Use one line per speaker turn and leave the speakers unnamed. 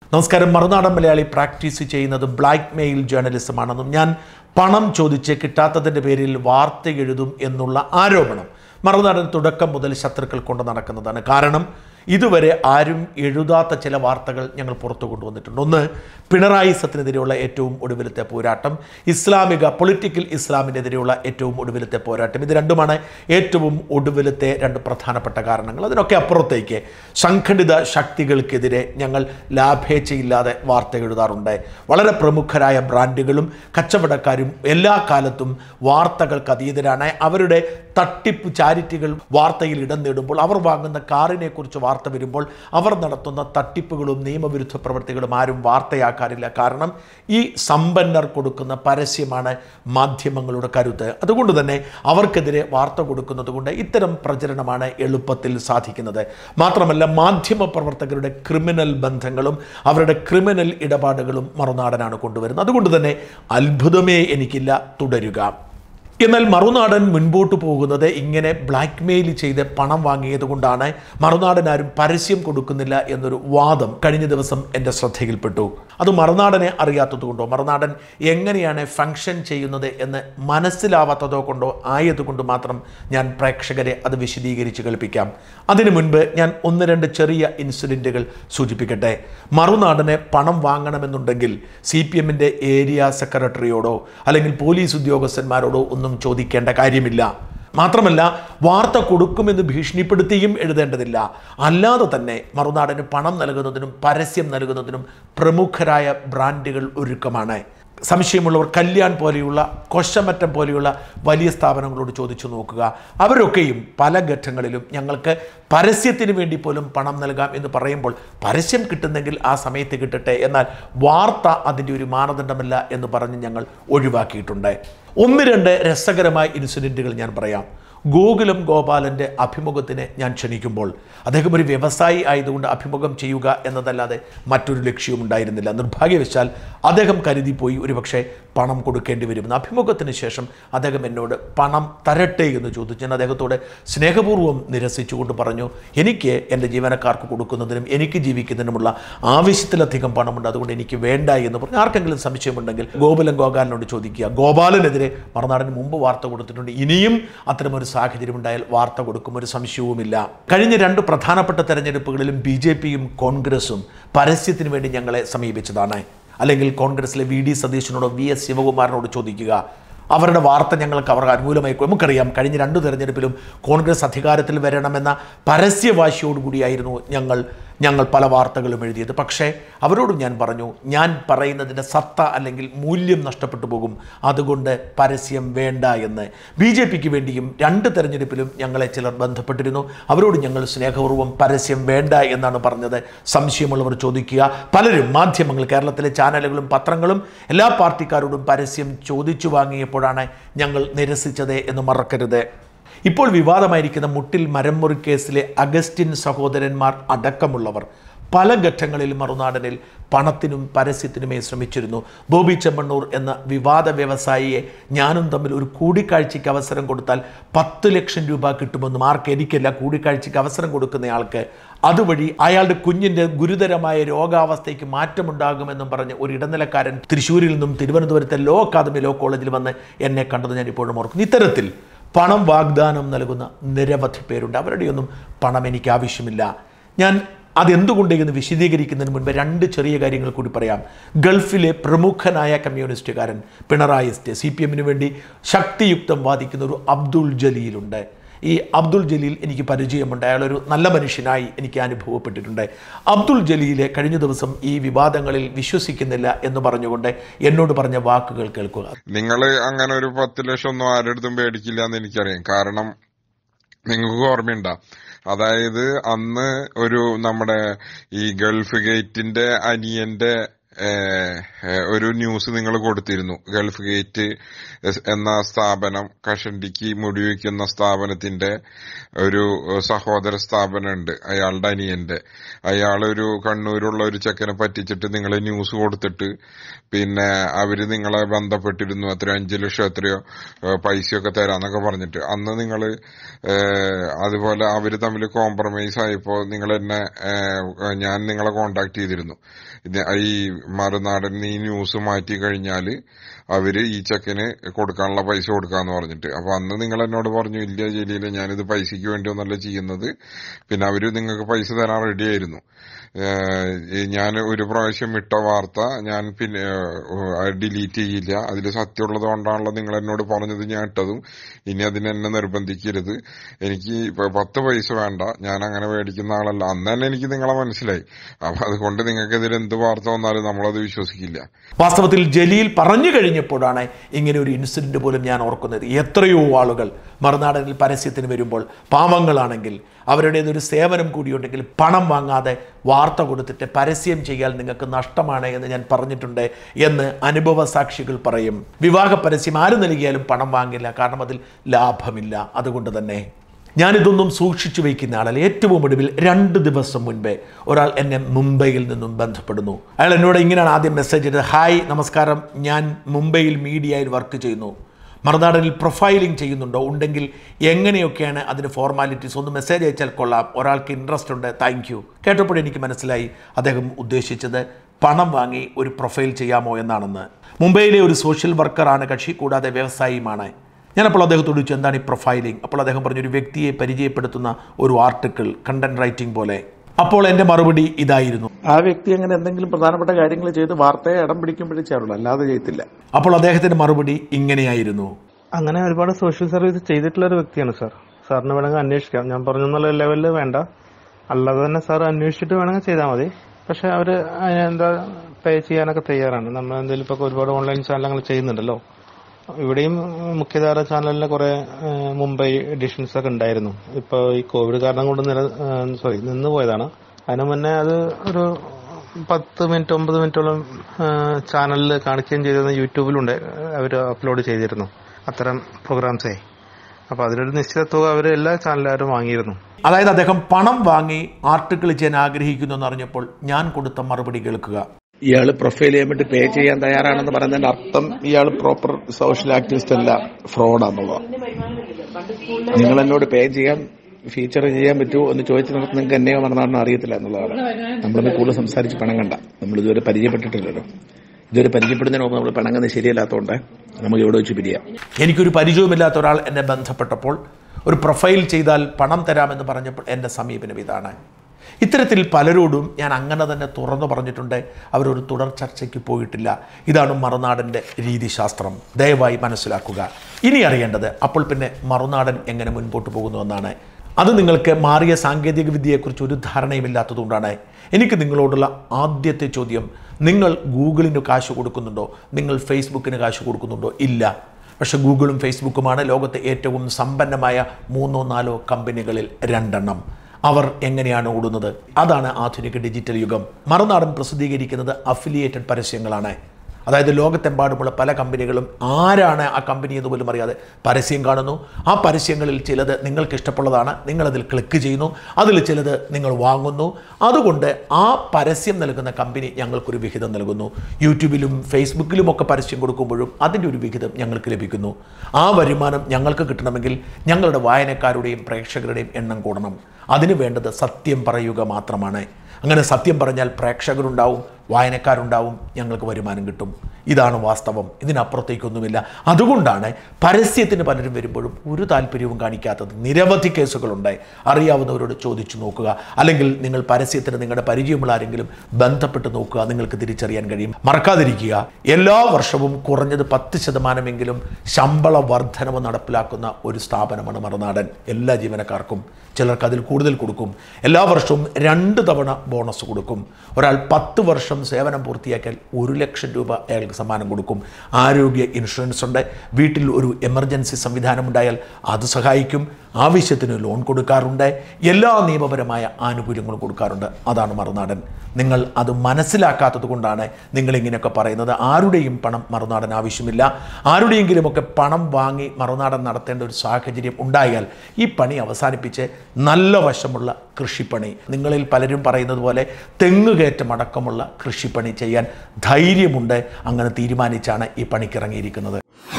നമസ്കാരം മറുനാടൻ മലയാളി പ്രാക്ടീസ് ചെയ്യുന്നത് blackmail ജേർണലിസമാണെന്നും ഞാൻ പണം ചോദിച്ച് കിട്ടാത്തതിൻ്റെ പേരിൽ വാർത്ത എഴുതും എന്നുള്ള ആരോപണം മറുനാടൻ തുടക്കം മുതൽ ശത്രുക്കൾ കൊണ്ട് നടക്കുന്നതാണ് കാരണം ഇതുവരെ ആരും എഴുതാത്ത ചില വാർത്തകൾ ഞങ്ങൾ പുറത്തു കൊണ്ടുവന്നിട്ടുണ്ട് ഒന്ന് പിണറായി സത്തിനെതിരെയുള്ള ഏറ്റവും ഒടുവിലത്തെ പോരാട്ടം ഇസ്ലാമിക പൊളിറ്റിക്കൽ ഇസ്ലാമിനെതിരെയുള്ള ഏറ്റവും ഒടുവിലത്തെ പോരാട്ടം ഇത് രണ്ടുമാണ് ഏറ്റവും ഒടുവിലത്തെ രണ്ട് പ്രധാനപ്പെട്ട കാരണങ്ങൾ അതിനൊക്കെ അപ്പുറത്തേക്ക് സംഘടിത ശക്തികൾക്കെതിരെ ഞങ്ങൾ ലാഭേച്ഛയില്ലാതെ വാർത്ത എഴുതാറുണ്ട് വളരെ പ്രമുഖരായ ബ്രാൻഡുകളും കച്ചവടക്കാരും എല്ലാ കാലത്തും വാർത്തകൾക്ക് അതീതരാണ് അവരുടെ തട്ടിപ്പ് ചാരിറ്റികൾ വാർത്തയിൽ ഇടം നേടുമ്പോൾ അവർ വാങ്ങുന്ന കാറിനെ കുറിച്ച് വാർത്ത വരുമ്പോൾ അവർ നടത്തുന്ന തട്ടിപ്പുകളും നിയമവിരുദ്ധ പ്രവൃത്തികളും ആരും വാർത്തയാക്കാറില്ല കാരണം ഈ സമ്പന്നർ കൊടുക്കുന്ന പരസ്യമാണ് മാധ്യമങ്ങളുടെ കരുത്ത് അതുകൊണ്ട് തന്നെ അവർക്കെതിരെ വാർത്ത കൊടുക്കുന്നത് കൊണ്ട് ഇത്തരം പ്രചരണമാണ് എളുപ്പത്തിൽ സാധിക്കുന്നത് മാത്രമല്ല മാധ്യമ പ്രവർത്തകരുടെ ക്രിമിനൽ ബന്ധങ്ങളും അവരുടെ ക്രിമിനൽ ഇടപാടുകളും മറുനാടനാണ് കൊണ്ടുവരുന്നത് അതുകൊണ്ട് തന്നെ അത്ഭുതമേ എനിക്കില്ല തുടരുക എന്നാൽ മറുനാടൻ മുൻപോട്ട് പോകുന്നത് ഇങ്ങനെ ബ്ലാക്ക് മെയിൽ ചെയ്ത് പണം വാങ്ങിയത് കൊണ്ടാണ് മറുനാടൻ ആരും പരസ്യം കൊടുക്കുന്നില്ല എന്നൊരു വാദം കഴിഞ്ഞ ദിവസം എൻ്റെ ശ്രദ്ധയിൽപ്പെട്ടു അത് മറുനാടനെ അറിയാത്തത് കൊണ്ടോ മറുനാടൻ എങ്ങനെയാണ് ഫങ്ഷൻ ചെയ്യുന്നത് എന്ന് മനസ്സിലാവാത്തതോ കൊണ്ടോ ആയതുകൊണ്ട് മാത്രം ഞാൻ പ്രേക്ഷകരെ അത് വിശദീകരിച്ച് കേൾപ്പിക്കാം അതിനു മുൻപ് ഞാൻ ഒന്ന് രണ്ട് ചെറിയ ഇൻസിഡൻറ്റുകൾ സൂചിപ്പിക്കട്ടെ മറുനാടനെ പണം വാങ്ങണമെന്നുണ്ടെങ്കിൽ സി പി എമ്മിൻ്റെ ഏരിയ സെക്രട്ടറിയോടോ അല്ലെങ്കിൽ പോലീസ് ഉദ്യോഗസ്ഥന്മാരോടോ ഒന്നും ചോദിക്കേണ്ട കാര്യമില്ല മാത്രമല്ല വാർത്ത കൊടുക്കുമെന്ന് ഭീഷണിപ്പെടുത്തിയും എഴുതേണ്ടതില്ല അല്ലാതെ തന്നെ മറുനാടന് പണം നൽകുന്നതിനും പരസ്യം നൽകുന്നതിനും പ്രമുഖരായ ബ്രാൻഡുകൾ ഒരുക്കമാണ് സംശയമുള്ളവർ കല്യാൺ പോലെയുള്ള കൊശമറ്റം പോലെയുള്ള വലിയ സ്ഥാപനങ്ങളോട് ചോദിച്ചു നോക്കുക അവരൊക്കെയും പല ഘട്ടങ്ങളിലും ഞങ്ങൾക്ക് പരസ്യത്തിന് വേണ്ടി പോലും പണം നൽകാം എന്ന് പറയുമ്പോൾ പരസ്യം കിട്ടുന്നെങ്കിൽ ആ സമയത്ത് കിട്ടട്ടെ എന്നാൽ വാർത്ത അതിൻ്റെ ഒരു മാനദണ്ഡമല്ല എന്ന് പറഞ്ഞ് ഞങ്ങൾ ഒഴിവാക്കിയിട്ടുണ്ട് ഒന്ന് രണ്ട് രസകരമായ ഇൻസിഡൻറ്റുകൾ ഞാൻ പറയാം ഗോകുലം ഗോപാലൻ്റെ അഭിമുഖത്തിന് ഞാൻ ക്ഷണിക്കുമ്പോൾ അദ്ദേഹം ഒരു വ്യവസായി ആയതുകൊണ്ട് അഭിമുഖം ചെയ്യുക എന്നതല്ലാതെ മറ്റൊരു ലക്ഷ്യവും ഉണ്ടായിരുന്നില്ല നിർഭാഗ്യവശാൽ അദ്ദേഹം കരുതിപ്പോയി ഒരുപക്ഷെ പണം കൊടുക്കേണ്ടി വരുമെന്ന് അഭിമുഖത്തിന് ശേഷം അദ്ദേഹം എന്നോട് പണം തരട്ടെ എന്ന് ചോദിച്ചു ഞാൻ അദ്ദേഹത്തോട് സ്നേഹപൂർവ്വം നിരസിച്ചുകൊണ്ട് പറഞ്ഞു എനിക്ക് എൻ്റെ ജീവനക്കാർക്ക് കൊടുക്കുന്നതിനും എനിക്ക് ജീവിക്കുന്നതിനുമുള്ള ആവശ്യത്തിലധികം പണമുണ്ട് അതുകൊണ്ട് എനിക്ക് വേണ്ട എന്ന് പറഞ്ഞു ആർക്കെങ്കിലും സംശയമുണ്ടെങ്കിൽ ഗോകുലം ഗോപാലനോട് ചോദിക്കുക ഗോപാലനെതിരെ മറുനാടിന് മുമ്പ് വാർത്ത കൊടുത്തിട്ടുണ്ട് ഇനിയും അത്തരമൊരു സാഹചര്യം ഉണ്ടായാൽ വാർത്ത കൊടുക്കും ഒരു സംശയവുമില്ല കഴിഞ്ഞ രണ്ട് പ്രധാനപ്പെട്ട തെരഞ്ഞെടുപ്പുകളിലും ബി ജെ പിയും കോൺഗ്രസും പരസ്യത്തിന് വേണ്ടി ഞങ്ങളെ സമീപിച്ചതാണ് അല്ലെങ്കിൽ കോൺഗ്രസിലെ വി ഡി സതീശനോടോ വി എസ് ശിവകുമാറിനോട് ചോദിക്കുക അവരുടെ വാർത്ത ഞങ്ങൾക്ക് അവർക്ക് അനുകൂലമായി നമുക്കറിയാം കഴിഞ്ഞ രണ്ട് തെരഞ്ഞെടുപ്പിലും കോൺഗ്രസ് അധികാരത്തിൽ വരണമെന്ന പരസ്യവാശിയോടുകൂടിയായിരുന്നു ഞങ്ങൾ ഞങ്ങൾ പല വാർത്തകളും എഴുതിയത് പക്ഷേ അവരോടും ഞാൻ പറഞ്ഞു ഞാൻ പറയുന്നതിൻ്റെ സത്ത അല്ലെങ്കിൽ മൂല്യം നഷ്ടപ്പെട്ടു പോകും അതുകൊണ്ട് പരസ്യം വേണ്ട എന്ന് ബി ജെ പിക്ക് വേണ്ടിയും രണ്ട് തെരഞ്ഞെടുപ്പിലും ഞങ്ങളെ ചിലർ ബന്ധപ്പെട്ടിരുന്നു അവരോട് ഞങ്ങൾ സ്നേഹപൂർവ്വം പരസ്യം വേണ്ട എന്നാണ് പറഞ്ഞത് സംശയമുള്ളവർ ചോദിക്കുക പലരും മാധ്യമങ്ങൾ കേരളത്തിലെ ചാനലുകളും പത്രങ്ങളും എല്ലാ പാർട്ടിക്കാരോടും പരസ്യം ചോദിച്ചു വാങ്ങിയപ്പോഴാണ് ഞങ്ങൾ നിരസിച്ചത് എന്ന് മറക്കരുത് ഇപ്പോൾ വിവാദമായിരിക്കുന്ന മുട്ടിൽ മരംമുറി കേസിലെ അഗസ്റ്റിൻ സഹോദരന്മാർ അടക്കമുള്ളവർ പല ഘട്ടങ്ങളിൽ മറുനാടനിൽ പണത്തിനും പരസ്യത്തിനുമേ ശ്രമിച്ചിരുന്നു ബോബി ചെമ്മണ്ണൂർ എന്ന വിവാദ വ്യവസായിയെ ഞാനും തമ്മിൽ ഒരു കൂടിക്കാഴ്ചയ്ക്ക് അവസരം കൊടുത്താൽ പത്ത് ലക്ഷം രൂപ കിട്ടുമെന്നും ആർക്ക് എനിക്കല്ല കൂടിക്കാഴ്ചയ്ക്ക് അവസരം കൊടുക്കുന്നയാൾക്ക് അതുവഴി അയാളുടെ കുഞ്ഞിൻ്റെ ഗുരുതരമായ രോഗാവസ്ഥയ്ക്ക് മാറ്റമുണ്ടാകുമെന്നും പറഞ്ഞ് ഒരു ഇടനിലക്കാരൻ തൃശ്ശൂരിൽ നിന്നും തിരുവനന്തപുരത്തെ ലോ അക്കാദമി ലോ കോളേജിൽ വന്ന് എന്നെ കണ്ടത് ഞാൻ ഇപ്പോഴും ഓർക്കുന്നു ഇത്തരത്തിൽ പണം വാഗ്ദാനം നൽകുന്ന നിരവധി പേരുണ്ട് അവരുടെയൊന്നും പണം എനിക്ക് ആവശ്യമില്ല ഞാൻ അതെന്തുകൊണ്ട് എന്ന് വിശദീകരിക്കുന്നതിന് മുൻപ് രണ്ട് ചെറിയ കാര്യങ്ങൾ കൂടി പറയാം ഗൾഫിലെ പ്രമുഖനായ കമ്മ്യൂണിസ്റ്റുകാരൻ പിണറായി സി പി എമ്മിന് വേണ്ടി ശക്തിയുക്തം വാദിക്കുന്ന ഒരു അബ്ദുൾ ജലീലുണ്ട് ഈ അബ്ദുൾ ജലീൽ എനിക്ക് പരിചയമുണ്ട് അയാളൊരു നല്ല മനുഷ്യനായി എനിക്ക് അനുഭവപ്പെട്ടിട്ടുണ്ട് അബ്ദുൾ ജലീലെ കഴിഞ്ഞ ദിവസം ഈ വിവാദങ്ങളിൽ വിശ്വസിക്കുന്നില്ല എന്ന് പറഞ്ഞുകൊണ്ട് എന്നോട് പറഞ്ഞ വാക്കുകൾ കേൾക്കുക
നിങ്ങൾ അങ്ങനെ ഒരു പത്ത് ലക്ഷം ഒന്നും ആരുടെ പേടിക്കില്ല എന്ന് എനിക്കറിയാം കാരണം നിങ്ങൾക്ക് ഓർമ്മയുണ്ട അതായത് അന്ന് ഒരു നമ്മുടെ ഈ ഗൾഫ് ഗേറ്റിന്റെ അനിയന്റെ ഒരു ന്യൂസ് നിങ്ങൾ കൊടുത്തിരുന്നു ഗൾഫ് ഗേറ്റ് എന്ന സ്ഥാപനം കഷണ്ടിക്ക് മുടിവെക്കുന്ന സ്ഥാപനത്തിന്റെ ഒരു സഹോദര സ്ഥാപനമുണ്ട് അയാളുടെ അനിയന്റെ അയാളൊരു കണ്ണൂരുള്ള ഒരു ചെക്കനെ പറ്റിച്ചിട്ട് നിങ്ങൾ ന്യൂസ് കൊടുത്തിട്ട് പിന്നെ അവര് നിങ്ങളെ ബന്ധപ്പെട്ടിരുന്നു എത്ര അഞ്ചു ലക്ഷം എത്രയോ പൈസയൊക്കെ തരാന്നൊക്കെ പറഞ്ഞിട്ട് അന്ന് നിങ്ങൾ അതുപോലെ അവര് തമ്മിൽ കോംപ്രമൈസ് ആയപ്പോ നിങ്ങൾ എന്നെ ഞാൻ നിങ്ങളെ കോണ്ടാക്ട് ചെയ്തിരുന്നു ഇത് ഈ മറുനാടൻ ഈ ന്യൂസ് മാറ്റി കഴിഞ്ഞാല് അവര് ഈ ചെക്കന് കൊടുക്കാനുള്ള പൈസ കൊടുക്കാന്ന് പറഞ്ഞിട്ട് അപ്പൊ അന്ന് നിങ്ങൾ എന്നോട് പറഞ്ഞു ഇല്ല ജലീല ഞാനിത് പൈസയ്ക്ക് വേണ്ടി ഒന്നല്ല ചെയ്യുന്നത് പിന്നെ അവര് നിങ്ങൾക്ക് പൈസ തരാൻ റെഡി ആയിരുന്നു ഏഹ് ഞാൻ ഒരു പ്രാവശ്യം ഇട്ട വാർത്ത ഞാൻ പിന്നെ ഡിലീറ്റ് ചെയ്യില്ല അതിൽ സത്യമുള്ളത് കൊണ്ടാണല്ലോ നിങ്ങൾ എന്നോട് പറഞ്ഞത് ഞാൻ ഇട്ടതും ഇനി അതിന് എന്നെ നിർബന്ധിക്കരുത് എനിക്ക് ഇപ്പൊ പത്ത് പൈസ വേണ്ട ഞാൻ അങ്ങനെ മേടിക്കുന്ന ആളല്ല അന്ന് തന്നെ എനിക്ക് നിങ്ങളെ മനസ്സിലായി അപ്പൊ അതുകൊണ്ട് നിങ്ങൾക്കെതിരെ എന്ത് വാർത്ത വന്നാലും നമ്മളത് വിശ്വസിക്കില്ല
വാസ്തവത്തിൽ ജലീൽ പറഞ്ഞു കഴിഞ്ഞപ്പോഴാണ് ഇങ്ങനെ ഒരു ഇൻസിഡന്റ് പോലും ഞാൻ ഓർക്കുന്നത് എത്രയോ ആളുകൾ മറുനാടനിൽ പരസ്യത്തിന് വരുമ്പോൾ പാവങ്ങളാണെങ്കിൽ അവരുടേതൊരു സേവനം കൂടിയുണ്ടെങ്കിൽ പണം വാങ്ങാതെ വാർത്ത കൊടുത്തിട്ട് പരസ്യം ചെയ്യാൻ നിങ്ങൾക്ക് നഷ്ടമാണ് എന്ന് ഞാൻ പറഞ്ഞിട്ടുണ്ട് എന്ന് അനുഭവ സാക്ഷികൾ പറയും വിവാഹ പരസ്യം ആര് നൽകിയാലും പണം വാങ്ങില്ല കാരണം അതിൽ ലാഭമില്ല അതുകൊണ്ട് തന്നെ ഞാനിതൊന്നും സൂക്ഷിച്ചു വയ്ക്കുന്ന ആളല്ല ഏറ്റവും ഒടുവിൽ രണ്ട് ദിവസം മുൻപേ ഒരാൾ എന്നെ മുംബൈയിൽ നിന്നും ബന്ധപ്പെടുന്നു അയാൾ എന്നോട് ഇങ്ങനെയാണ് ആദ്യം മെസ്സേജ് ചെയ്തത് ഹായ് നമസ്കാരം ഞാൻ മുംബൈയിൽ മീഡിയയിൽ വർക്ക് ചെയ്യുന്നു മറുനാടനിൽ പ്രൊഫൈലിംഗ് ചെയ്യുന്നുണ്ടോ ഉണ്ടെങ്കിൽ എങ്ങനെയൊക്കെയാണ് അതിന് ഫോർമാലിറ്റീസ് ഒന്ന് മെസ്സേജ് അയച്ചാൽ കൊള്ളാം ഒരാൾക്ക് ഇൻട്രസ്റ്റ് ഉണ്ട് താങ്ക് യു കേട്ടപ്പോൾ എനിക്ക് മനസ്സിലായി അദ്ദേഹം ഉദ്ദേശിച്ചത് പണം വാങ്ങി ഒരു പ്രൊഫൈൽ ചെയ്യാമോ എന്നാണെന്ന് മുംബൈയിലെ ഒരു സോഷ്യൽ വർക്കറാണ് കക്ഷി കൂടാതെ വ്യവസായിയുമാണ് ഞാനപ്പോൾ അദ്ദേഹത്തോട് ചോദിച്ചു എന്താണ് ഈ പ്രൊഫൈലിംഗ് അപ്പോൾ അദ്ദേഹം പറഞ്ഞു ഒരു വ്യക്തിയെ പരിചയപ്പെടുത്തുന്ന ഒരു ആർട്ടിക്കിൾ കണ്ടന്റ് റൈറ്റിംഗ് പോലെ അപ്പോൾ എൻ്റെ മറുപടി ഇതായിരുന്നു
ആ വ്യക്തി അങ്ങനെ എന്തെങ്കിലും പ്രധാനപ്പെട്ട കാര്യങ്ങൾ ചെയ്ത് വാർത്തയെ ഇടം പിടിക്കുമ്പോഴേ ചെയ്യാറുള്ളൂ അല്ലാതെ ചെയ്യത്തില്ല
അപ്പോൾ അദ്ദേഹത്തിൻ്റെ മറുപടി ഇങ്ങനെയായിരുന്നു
അങ്ങനെ ഒരുപാട് സോഷ്യൽ സർവീസ് ചെയ്തിട്ടുള്ള ഒരു വ്യക്തിയാണ് സാർ സാറിന് വേണമെങ്കിൽ അന്വേഷിക്കാം ഞാൻ പറഞ്ഞെന്നുള്ള ലെവലിൽ വേണ്ട അല്ലാതെ തന്നെ സാർ അന്വേഷിച്ചിട്ട് വേണമെങ്കിൽ ചെയ്താൽ മതി പക്ഷെ അവര് അതിന് എന്താ പേ ചെയ്യാനൊക്കെ തയ്യാറാണ് നമ്മൾ എന്തെങ്കിലും ഇപ്പൊ ഒരുപാട് ഓൺലൈൻ ചാനലുകൾ ചെയ്യുന്നുണ്ടല്ലോ ഇവിടെയും മുഖ്യധാര ചാനലിലെ കുറെ ഏഹ്, മുംബൈ എഡിഷൻസ് ഒക്കെ ഉണ്ടായിരുന്നു ഇപ്പൊ ഈ കോവിഡ് കാരണം കൊണ്ട് നില സോറി നിന്ന് പോയതാണ് അതിന് മുന്നേ അത് ഒരു പത്ത് മിനിറ്റ് ഒമ്പത് മിനിറ്റോളം ചാനലിൽ കാണിക്കുകയും ചെയ്തിരുന്ന യൂട്യൂബിലുണ്ട് അവർ അപ്ലോഡ് ചെയ്തിരുന്നു അത്തരം പ്രോഗ്രാംസേ അപ്പൊ അതിനൊരു നിശ്ചിത തുക അവർ എല്ലാ ചാനലുകാരും വാങ്ങിയിരുന്നു
അതായത് അദ്ദേഹം പണം വാങ്ങി ആർട്ടിക്കിൾ ചെയ്യാൻ ആഗ്രഹിക്കുന്നു എന്ന് അറിഞ്ഞപ്പോൾ ഞാൻ കൊടുത്ത മറുപടി കേൾക്കുക
ഇയാൾ പ്രൊഫൈൽ ചെയ്യാൻ വേണ്ടി പേ ചെയ്യാൻ തയ്യാറാണെന്ന് പറയുന്നതിന്റെ അർത്ഥം ഇയാൾ പ്രോപ്പർ സോഷ്യൽ ആക്ടിവിസ്റ്റ് അല്ല ഫ്രോഡാന്നുള്ളത് നിങ്ങൾ എന്നോട് പേ ചെയ്യാൻ ഫീച്ചർ ചെയ്യാൻ പറ്റുമോ എന്ന് ചോദിച്ചിടത്ത് നിങ്ങൾക്ക് എന്നെയോ മറന്നാണെന്ന് അറിയത്തില്ല എന്നുള്ളതാണ് നമ്മളൊന്ന് കൂടുതൽ സംസാരിച്ച് പണങ്ങണ്ട നമ്മൾ ഇതുവരെ പരിചയപ്പെട്ടിട്ടില്ലല്ലോ ഇതുവരെ പരിചയപ്പെടുന്നതിന് മുമ്പ് നമ്മൾ പണങ്ങുന്നത് ശരിയല്ലാത്തതുകൊണ്ട് നമുക്ക് ഇവിടെ വെച്ച് പിരിയാം
എനിക്കൊരു പരിചയമില്ലാത്ത ഒരാൾ എന്നെ ബന്ധപ്പെട്ടപ്പോൾ ഒരു പ്രൊഫൈൽ ചെയ്താൽ പണം തരാമെന്ന് പറഞ്ഞപ്പോൾ എൻ്റെ സമീപനം ഇതാണ് ഇത്തരത്തിൽ പലരോടും ഞാൻ അങ്ങനെ തന്നെ തുറന്നു പറഞ്ഞിട്ടുണ്ട് അവരൊരു തുടർ ചർച്ചയ്ക്ക് പോയിട്ടില്ല ഇതാണ് മറുനാടൻ്റെ രീതിശാസ്ത്രം ദയവായി മനസ്സിലാക്കുക ഇനി അറിയേണ്ടത് അപ്പോൾ പിന്നെ മറുനാടൻ എങ്ങനെ മുൻപോട്ട് പോകുന്നു എന്നാണ് അത് നിങ്ങൾക്ക് മാറിയ സാങ്കേതിക വിദ്യയെക്കുറിച്ച് ഒരു ധാരണയുമില്ലാത്തതുകൊണ്ടാണ് എനിക്ക് നിങ്ങളോടുള്ള ആദ്യത്തെ ചോദ്യം നിങ്ങൾ ഗൂഗിളിന് കാശ് കൊടുക്കുന്നുണ്ടോ നിങ്ങൾ ഫേസ്ബുക്കിന് കാശ് കൊടുക്കുന്നുണ്ടോ ഇല്ല പക്ഷേ ഗൂഗിളും ഫേസ്ബുക്കുമാണ് ലോകത്തെ ഏറ്റവും സമ്പന്നമായ മൂന്നോ നാലോ കമ്പനികളിൽ രണ്ടെണ്ണം അവർ എങ്ങനെയാണ് ഓടുന്നത് അതാണ് ആധുനിക ഡിജിറ്റൽ യുഗം മറുനാടൻ പ്രസിദ്ധീകരിക്കുന്നത് അഫിലിയേറ്റഡ് പരസ്യങ്ങളാണ് അതായത് ലോകത്തെമ്പാടുമുള്ള പല കമ്പനികളും ആരാണ് ആ കമ്പനി എന്ന് പോലും അറിയാതെ പരസ്യം കാണുന്നു ആ പരസ്യങ്ങളിൽ ചിലത് നിങ്ങൾക്ക് ഇഷ്ടമുള്ളതാണ് നിങ്ങളതിൽ ക്ലിക്ക് ചെയ്യുന്നു അതിൽ ചിലത് നിങ്ങൾ വാങ്ങുന്നു അതുകൊണ്ട് ആ പരസ്യം നൽകുന്ന കമ്പനി ഞങ്ങൾക്കൊരു വിഹിതം നൽകുന്നു യൂട്യൂബിലും ഫേസ്ബുക്കിലും ഒക്കെ പരസ്യം കൊടുക്കുമ്പോഴും അതിൻ്റെ ഒരു വിഹിതം ഞങ്ങൾക്ക് ലഭിക്കുന്നു ആ വരുമാനം ഞങ്ങൾക്ക് കിട്ടണമെങ്കിൽ ഞങ്ങളുടെ വായനക്കാരുടെയും പ്രേക്ഷകരുടെയും എണ്ണം കൂടണം അതിന് വേണ്ടത് സത്യം പറയുക മാത്രമാണ് അങ്ങനെ സത്യം പറഞ്ഞാൽ പ്രേക്ഷകരുണ്ടാവും വായനക്കാരുണ്ടാവും ഞങ്ങൾക്ക് വരുമാനം കിട്ടും ഇതാണ് വാസ്തവം ഇതിനപ്പുറത്തേക്കൊന്നുമില്ല അതുകൊണ്ടാണ് പരസ്യത്തിന് പലരും വരുമ്പോഴും ഒരു താല്പര്യവും കാണിക്കാത്തത് നിരവധി കേസുകളുണ്ട് അറിയാവുന്നവരോട് ചോദിച്ചു നോക്കുക അല്ലെങ്കിൽ നിങ്ങൾ പരസ്യത്തിന് നിങ്ങളുടെ പരിചയമുള്ള ആരെങ്കിലും ബന്ധപ്പെട്ട് നോക്കുക നിങ്ങൾക്ക് തിരിച്ചറിയാൻ കഴിയും മറക്കാതിരിക്കുക എല്ലാ വർഷവും കുറഞ്ഞത് പത്ത് ശതമാനമെങ്കിലും ശമ്പള വർധനവ് നടപ്പിലാക്കുന്ന ഒരു സ്ഥാപനമാണ് മറുനാടൻ എല്ലാ ജീവനക്കാർക്കും ചിലർക്ക് അതിൽ കൂടുതൽ കൊടുക്കും എല്ലാ വർഷവും രണ്ട് തവണ ബോണസ് കൊടുക്കും ഒരാൾ പത്ത് വർഷം സേവനം പൂർത്തിയാക്കിയാൽ ഒരു ലക്ഷം രൂപ അയാൾക്ക് സമ്മാനം കൊടുക്കും ആരോഗ്യ ഇൻഷുറൻസ് ഉണ്ട് വീട്ടിൽ ഒരു എമർജൻസി സംവിധാനം ഉണ്ടായാൽ അത് സഹായിക്കും ആവശ്യത്തിന് ലോൺ കൊടുക്കാറുണ്ട് എല്ലാ നിയമപരമായ ആനുകൂല്യങ്ങളും കൊടുക്കാറുണ്ട് അതാണ് മറുനാടൻ നിങ്ങൾ അത് മനസ്സിലാക്കാത്തത് കൊണ്ടാണ് നിങ്ങൾ ഇങ്ങനെയൊക്കെ പറയുന്നത് ആരുടെയും പണം മറുനാടൻ ആവശ്യമില്ല ആരുടെയെങ്കിലുമൊക്കെ പണം വാങ്ങി മറുനാടൻ നടത്തേണ്ട ഒരു സാഹചര്യം ഉണ്ടായാൽ ഈ പണി അവസാനിപ്പിച്ച് നല്ല വശമുള്ള കൃഷിപ്പണി നിങ്ങളിൽ പലരും പറയുന്നത് പോലെ തെങ്ങുകയറ്റം അടക്കമുള്ള കൃഷിപ്പണി ചെയ്യാൻ ധൈര്യമുണ്ട് അങ്ങനെ തീരുമാനിച്ചാണ് ഈ പണിക്കിറങ്ങിയിരിക്കുന്നത്